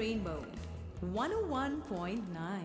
Rainbow 101.9.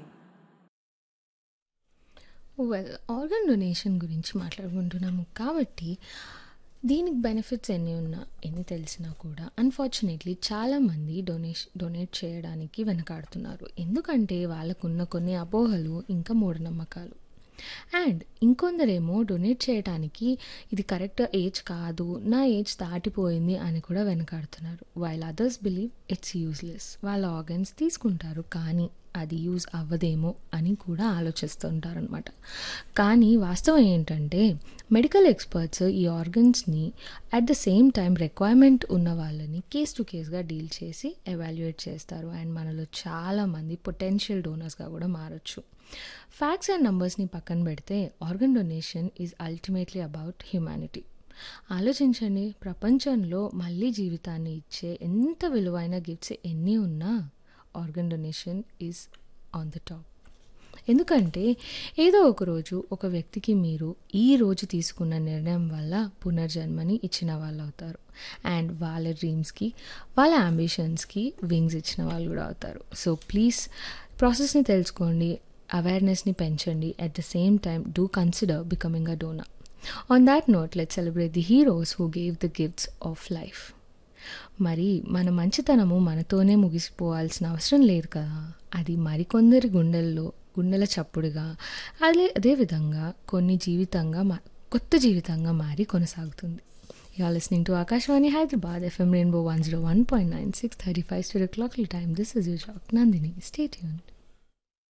Well organ donation గురించి మాట్లాడుకుంటున్నాము కాబట్టి దీనికి బెనిఫిట్స్ ఎన్ని ఉన్నా ఎన్ని తెలిసినా కూడా అన్ఫార్చునేట్లీ చాలామంది డొనేషన్ డొనేట్ చేయడానికి వెనకాడుతున్నారు ఎందుకంటే వాళ్ళకున్న కొన్ని అపోహలు ఇంకా మూఢనమ్మకాలు అండ్ ఇంకొందరేమో డొనేట్ చేయడానికి ఇది కరెక్ట్ ఏజ్ కాదు నా ఏజ్ దాటిపోయింది అని కూడా వెనకాడుతున్నారు while others believe it's useless వాళ్ళ ఆర్గన్స్ తీసుకుంటారు కానీ అది యూజ్ అవ్వదేమో అని కూడా ఆలోచిస్తుంటారనమాట కానీ వాస్తవం ఏంటంటే మెడికల్ ఎక్స్పర్ట్స్ ఈ ఆర్గన్స్ని at the same time requirement ఉన్న వాళ్ళని కేస్ టు కేస్గా డీల్ చేసి ఎవాల్యుయేట్ చేస్తారు అండ్ మనలో చాలామంది పొటెన్షియల్ డోనర్స్గా కూడా మారచ్చు ఫ్యాక్ట్స్ అండ్ నంబర్స్ని పక్కన పెడితే organ donation is ultimately about humanity ఆలోచించండి ప్రపంచంలో మళ్ళీ జీవితాన్ని ఇచ్చే ఎంత విలువైన గిఫ్ట్స్ ఎన్ని ఉన్నా organ donation is on the top ఎందుకంటే ఏదో ఒక రోజు ఒక వ్యక్తికి మీరు ఈ రోజు తీసుకున్న నిర్ణయం వల్ల పునర్జన్మని ఇచ్చిన వాళ్ళు అవుతారు అండ్ వాళ్ళ డ్రీమ్స్కి వాళ్ళ అంబిషన్స్కి వింగ్స్ ఇచ్చిన వాళ్ళు కూడా అవుతారు సో ప్లీజ్ ప్రాసెస్ని తెలుసుకోండి అవేర్నెస్ని పెంచండి at the same time do consider becoming a donor on that note let celebrate the heroes who gave the gifts of life మరి మన మంచితనము మనతోనే ముగిసిపోవాల్సిన అవసరం లేదు కదా అది మరికొందరి గుండెల్లో గుండెల చప్పుడుగా అదే అదేవిధంగా కొన్ని జీవితంగా మా కొత్త జీవితంగా మారి కొనసాగుతుంది you listening to Akashvani Hyderabad FM rainbow one zero one point nine six thirty five studio clock time this is you jock Nandini stay యూన్